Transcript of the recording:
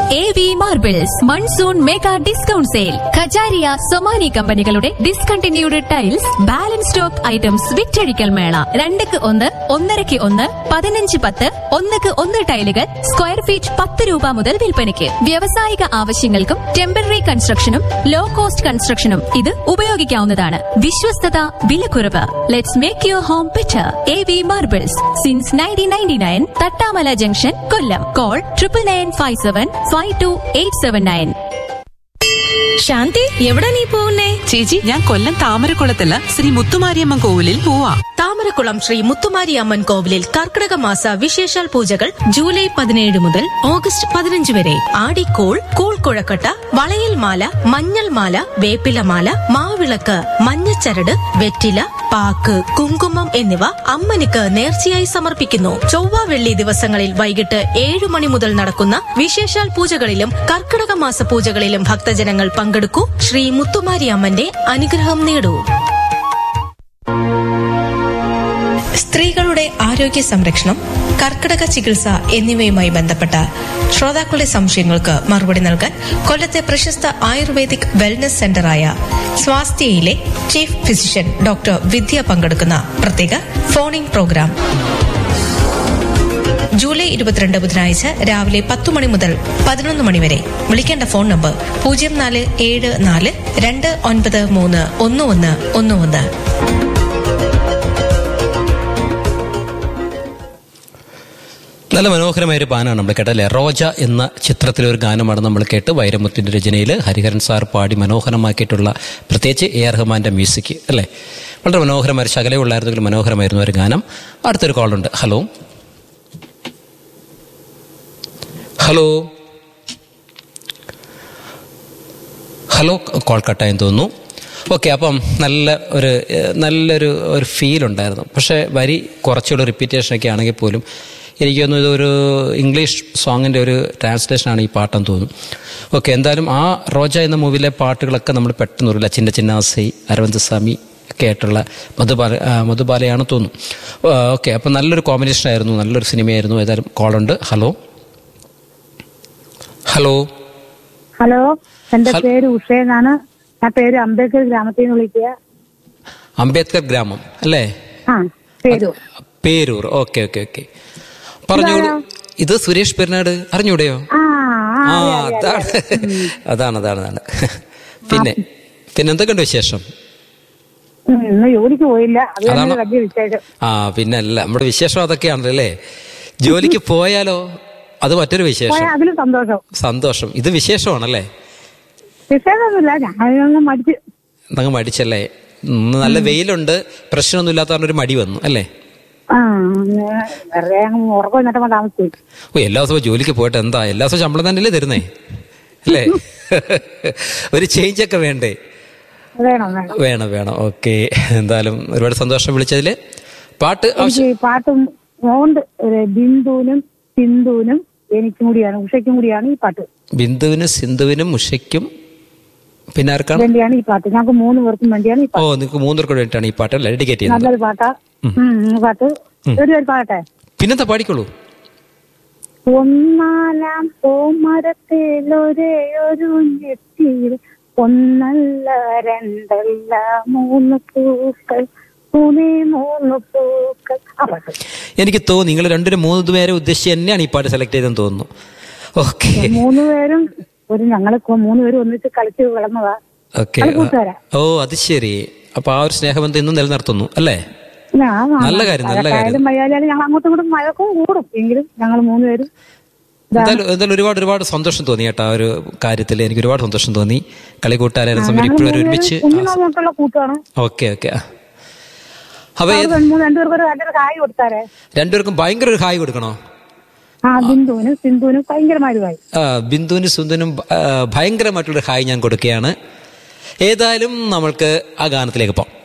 A V marbles monsoon mega discount sale Kajaria Somany കമ്പനികളുടെ discontinued tiles balance stock items വിറ്റഴിക്കൽ മേള രണ്ടക്ക് ഒന്ന് ഒന്നരക്ക് ഒന്ന് പതിനഞ്ച് പത്ത് ഒന്നക്ക് ഒന്ന് ടൈലുകൾ സ്ക്വയർ ഫീറ്റ് പത്ത് രൂപ മുതൽ വിൽപ്പനയ്ക്ക് വ്യാവസായിക ആവശ്യങ്ങൾക്കും ടെമ്പററി കൺസ്ട്രക്ഷനും ലോ കോസ്റ്റ് കൺസ്ട്രക്ഷനും ഇത് ഉപയോഗിക്കാവുന്നതാണ് വിശ്വസ്തത വിലക്കുറവ് let's make your home better A V marbles since nineteen ninety nine Thattamala junction Kollam call triple nine five seven five two eight seven nine Shanti എവിടെ നീ പോകുന്നേ ചേച്ചി ഞാൻ കൊല്ലം താമരക്കുളത്തുള്ള ശ്രീ മുത്തുമാരിയമ്മൻ കോവിലിൽ പോവാ താമരക്കുളം ശ്രീ മുത്തുമാരി അമ്മൻ കോവിലിൽ കർക്കിടക മാസ വിശേഷാൽ പൂജകൾ ജൂലൈ പതിനേഴ് മുതൽ ഓഗസ്റ്റ് പതിനഞ്ച് വരെ ആടിക്കോൾ കൂൾ കുഴക്കട്ട വളയൽ മാല മഞ്ഞൾ മാല വേപ്പില മാല മാവിളക്ക് മഞ്ഞച്ചരട് വെറ്റില പാക്ക് കുങ്കുമം എന്നിവ അമ്മനിക്ക് നേർച്ചയായി സമർപ്പിക്കുന്നു ചൊവ്വ വെള്ളി ദിവസങ്ങളിൽ വൈകിട്ട് ഏഴു മണി മുതൽ നടക്കുന്ന വിശേഷാൽ പൂജകളിലും കർക്കിടക മാസ പൂജകളിലും ഭക്തജനങ്ങൾ പങ്കെടുക്കൂ ശ്രീ മുത്തുമാരി അമ്മന്റെ അനുഗ്രഹം നേടൂ സ്ത്രീകളുടെ ആരോഗ്യ സംരക്ഷണം കർക്കിടക ചികിത്സ എന്നിവയുമായി ബന്ധപ്പെട്ട ശ്രോതാക്കളുടെ സംശയങ്ങൾക്ക് മറുപടി നൽകാൻ കൊല്ലത്തെ പ്രശസ്ത ആയുർവേദിക് വെൽനസ് സെന്ററായ സ്വാസ്ഥ്യയിലെ ചീഫ് ഫിസിഷ്യൻ ഡോക്ടർ വിദ്യ പങ്കെടുക്കുന്ന പ്രത്യേക ഫോണിംഗ് പ്രോഗ്രാം ജൂലൈ ഇരുപത്തിരണ്ട് ബുധനാഴ്ച രാവിലെ പത്തു മണി മുതൽ പതിനൊന്ന് മണി വരെ വിളിക്കേണ്ട ഫോൺ നമ്പർ പൂജ്യം നാല് ഏഴ് നാല് രണ്ട് ഒൻപത് മൂന്ന് ഒന്ന് ഒന്ന് ഒന്ന് ഒന്ന് നല്ല മനോഹരമായ ഒരു ഗാനമാണ് നമ്മൾ കേട്ടല്ലേ റോജ എന്ന ചിത്രത്തിലെ ഒരു ഗാനമാണ് നമ്മൾ കേട്ട് വൈരമുത്തിന്റെ രചനയിൽ ഹരിഹരൻ സാർ പാടി മനോഹരമാക്കിയിട്ടുള്ള പ്രത്യേകിച്ച് എ ആർ റഹ്മാന്റെ മ്യൂസിക് അല്ലേ വളരെ മനോഹരമായ ഒരു ശകലമുള്ളായിരുന്നെങ്കിൽ മനോഹരമായിരുന്നു ഒരു ഗാനം അടുത്തൊരു കോളുണ്ട് ഹലോ ഹലോ ഹലോ കോൾ കട്ടായെന്ന് തോന്നുന്നു ഓക്കെ അപ്പം നല്ല ഒരു ഏഹ്, നല്ലൊരു ഒരു ഫീൽ ഉണ്ടായിരുന്നു പക്ഷേ വരി കുറച്ചുകൂടെ റിപ്പീറ്റേഷനൊക്കെ ആണെങ്കിൽ പോലും എനിക്ക് തോന്നുന്നു ഇതൊരു ഇംഗ്ലീഷ് സോങ്ങിൻ്റെ ഒരു ട്രാൻസ്ലേഷനാണ് ഈ പാട്ടെന്ന് തോന്നുന്നു ഓക്കെ എന്തായാലും ആ റോജ എന്ന മൂവിയിലെ പാട്ടുകളൊക്കെ നമ്മൾ പെട്ടെന്ന് അറിയില്ല ചിന്ന ചിന്നാസൈ അരവിന്ദ് സ്വാമി ഒക്കെ ആയിട്ടുള്ള മധുബാല ആ, മധുബാലയാണ് തോന്നുന്നു ഓക്കെ അപ്പം നല്ലൊരു കോമ്പിനേഷൻ ആയിരുന്നു നല്ലൊരു സിനിമയായിരുന്നു ഏതായാലും കോളുണ്ട് ഹലോ ഹലോ ഹലോ എന്റെ ഹൽ- പേര് ഉഷ എന്നാണ് ഞാൻ പേര് അംബേദ്കർ ഗ്രാമത്തിൽ നിന്ന് വിളിക്കുക അംബേദ്കർ ഗ്രാമം അല്ലേ ആ പേരു പേരൂർ ഓക്കെ ഓക്കെ ഓക്കെ പറഞ്ഞോളൂ ഇത് സുരേഷ് പെരുന്നാട് അറിഞ്ഞൂടെയോ ആ ആ, ആ അറിയാം, അറിയാം. അതാണ് അതാണ് അതാണ് അതാണ് പിന്നെ പിന്നെ എന്തൊക്കെയുണ്ട് വിശേഷം ഉം, ഇന്ന് ജോലിക്ക് പോയില്ല അത് തന്നെ അതാണോ? വലിയ വിശേഷം ആ പിന്നെ അല്ല നമ്മുടെ വിശേഷം അതൊക്കെയാണല്ലോ അല്ലേ ജോലിക്ക് പോയാലോ അത് മറ്റൊരു വിശേഷം പോയാൽ അതിലും സന്തോഷം സന്തോഷം ഇത് വിശേഷമാണല്ലേ വിശേഷമൊന്നുമില്ല ഞാൻ മടിച്ച് നിങ്ങൾ മടിച്ചല്ലേ ഇന്ന് നല്ല വെയിലുണ്ട് പ്രശ്നമൊന്നും ഇല്ലാത്ത കാരണം ഒരു മടി വന്നു അല്ലേ ആ ഞാൻ വെറുതെ അങ്ങ് ഉറക്കം എന്നിട്ടപ്പോൾ താമസിച്ചു ഓ എല്ലാ ദിവസവും ജോലിക്ക് പോയിട്ട് എന്താ എല്ലാ ദിവസവും ശമ്പളം തന്നെയല്ലേ തരുന്നേ അല്ലേ ഒരു ചേഞ്ച് ഒക്കെ വേണ്ടേ വേണം വേണം വേണം വേണം ഓക്കെ എന്തായാലും ഒരുപാട് സന്തോഷം വിളിച്ചതിൽ പാട്ട് എനിക്ക് ആവശ്യം ഈ പാട്ടും മോണ്ട് ഒരു ബിന്ദുവിനും സിന്ധുവിനും എനിക്കും കൂടിയാണ് ഉഷയ്ക്കും കൂടിയാണ് ഈ പാട്ട് ബിന്ദുവിനും സിന്ധുവിനും ഉഷയ്ക്കും പിന്നെ ആർക്കാണ് വേണ്ടിയാണ് ഈ പാട്ട് ഞങ്ങൾക്ക് മൂന്ന് പേർക്കും വേണ്ടിയാണ് ഈ ഓ പാട്ട് നിങ്ങൾക്ക് മൂന്നൂർക്ക് വേണ്ടിയിട്ടാണ് ഈ പാട്ട് അല്ലേ ഡെഡിക്കേറ്റ് ചെയ്യുന്നത് നല്ലൊരു പാട്ടാ ഉം, ഈ പാട്ട് ഒരു ഒരു പാട്ടെ പിന്നെന്താ പാടിക്കോളൂ ഒന്നാലാം പൂമരത്തിൽ ഒരേ ഒരു ഞെട്ടിയിൽ ഒന്നല്ല രണ്ടല്ല മൂന്ന് പൂക്കൾ മൂന്നേ മൂന്ന് പൂക്കൾ ആ പാട്ട് എനിക്ക് തോന്നി നിങ്ങൾ രണ്ടുപേരും മൂന്ന് പേരെ ഉദ്ദേശിച്ച് തന്നെയാണ് ഈ പാട്ട് സെലക്ട് ചെയ്തെന്ന് തോന്നുന്നു ഓക്കെ മൂന്ന് പേരും ഒരു ഞങ്ങള് കൊ- മൂന്ന് പേരും ഒന്നിച്ച് കളിച്ച് വളർന്നതാ ഓക്കെ അത് കൂട്ടുകാരാ ഓ അത് ശരി അപ്പൊ ആ ഒരു സ്നേഹബന്ധം ഇന്നും നിലനിർത്തുന്നു അല്ലേ ഞാൻ ആ- നല്ല കാര്യം, നല്ല കാര്യം. മഴക്കായാലും മഴയായാലും ഞങ്ങൾ അങ്ങോട്ടും ഇങ്ങോട്ടും മഴക്കും കൂടും എങ്കിലും ഞങ്ങൾ മൂന്നുപേരും എന്തായാലും എന്തായാലും ഒരുപാട് ഒരുപാട് സന്തോഷം തോന്നി കേട്ടോ ആ ഒരു കാര്യത്തിൽ എനിക്ക് ഒരുപാട് സന്തോഷം തോന്നി കളി കൂട്ടാനും സമയം ഞങ്ങൾ ഇപ്പോഴും ഒരുമിച്ച് കുഞ്ഞുനാൾ തൊട്ടുള്ള കൂട്ടാണ് ഓക്കെ ഓക്കെ അപ്പൊ ഏത് രണ്ടുപേർക്കും ഒരു നല്ലൊരു കായ് കൊടുത്താരേ രണ്ടുപേർക്കും ഭയങ്കര ഒരു ഹായ് കൊടുക്കണോ ആ ബിന്ദുവിനും സിന്ധുവിനും ഭയങ്കരമായൊരു കായ് ആ, ബിന്ദുവിനും സുന്ദനും ഭയങ്കരമായിട്ടുള്ളൊരു ഹായ് ഞാൻ കൊടുക്കുകയാണ് ഏതായാലും നമ്മൾക്ക് ആ ഗാനത്തിലേക്ക് പോകാം